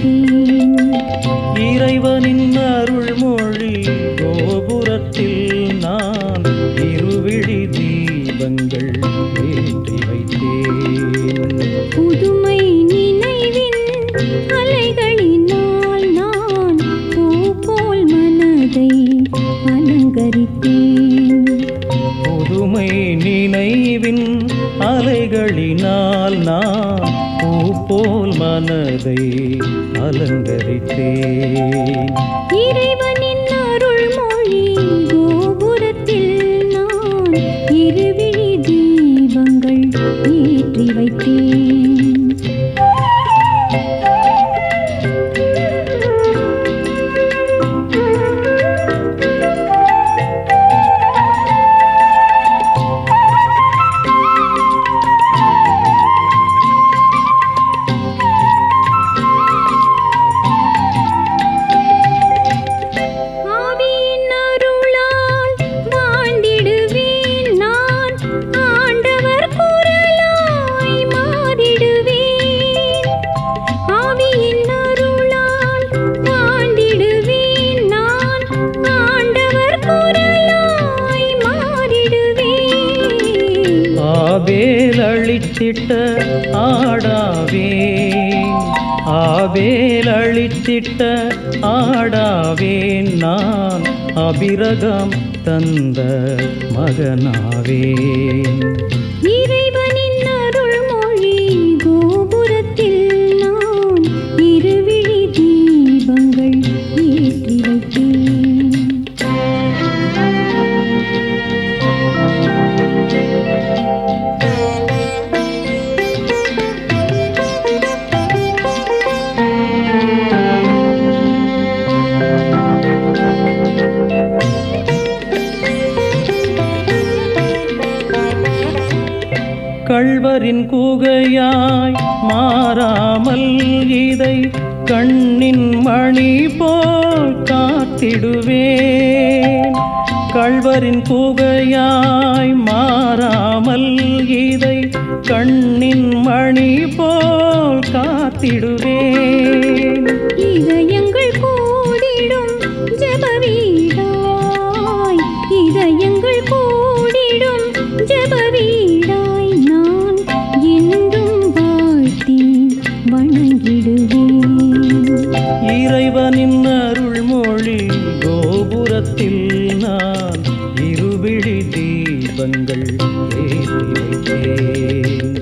வைத்தேன் இறைவனின் அருள்மொழி கோபுரத்தில் நான் இருவிழி தீபங்கள் ஏற்றி வைத்தேன் புதுமை நினைவின் அலைகளினால் நான் பூ போல் மனதை அலங்கரித்தேன் புதுமை நினைவின் அலைகளினால் நான் பூ போல் மனதை அலங்கரித்தேன் இறைவனின் அருள்மொழி கோபுரத்தில் நான் இருவிழி தீபங்கள் ஏற்றி வைத்தேன் ஆவியின் அருளால் வாழ்ந்திடுவேன் நான் ஆண்டவர் குரலாய் மாறிடுவேன் ஆவியின் அருளால் வாழ்ந்திடுவேன் நான் ஆண்டவர் குரலாய் மாறிடுவேன் ஆவேல் அழித்திட்ட ஆடாவேன் ஆவேல் அழித்திட்ட ஆடாவேன் நான் அபிரகம் தந்த மகனாவேன் இறைவனின் அருள்மொழி கோபுரத்தில் நான் இருவிழி தீபங்கள் ஏற்றி வைத்தேன் கள்வரின் கூகையாய் மாறாமல் இதை கண்ணின் மணி போல் காத்திடுவேன் கள்வரின் கூகையாய் மாறாமல் இதை கண்ணின் மணி போல் காத்திடுவேன் இதயங்கள் கூடிடும் ஜெப வீடாய் இதயங்கள் கூடிடும் ஜெப வீடாய் நான் என்றும் வாழ்த்தி வணங்கிடுவேன் இறைவனின் அருள்மொழி கோபுரத்தில் நான் இருவிழி தீபங்கள் ஏற்றி வைத்தேன்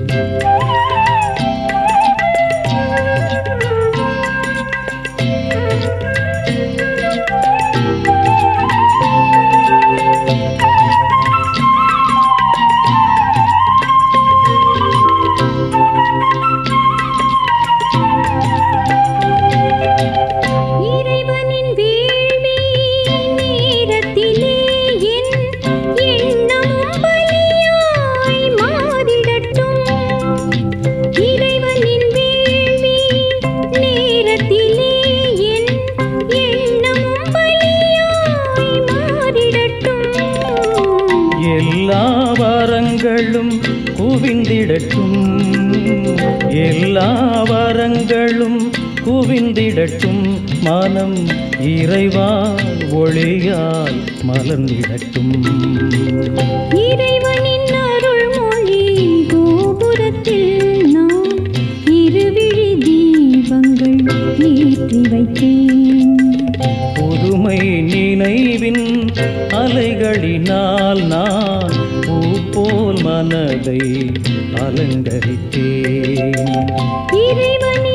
இறைவனின் வேள்வி நேரத்திலே என் எண்ணமும் பலியாய் மாறிடட்டும் இறைவனின் வேள்வி நேரத்திலே என் எண்ணமும் பலியாய் மாறிடட்டும் எல்லா வரங்களும் குவிந்திடட்டும் எல்லா வரங்களும் குவிந்திடட்டும் மனம் இறைவா ஒளியால் மலர்ந்திடட்டும் இறைவனின் அருள்மொழி கோபுரத்தில் நான் இருவிழி தீபங்கள் ஏற்றி வைத்தேன் புதுமை நினைவின் அலைகளினால் நான் பூ போல் மனதை அலங்கரித்தேன் இறைவனின்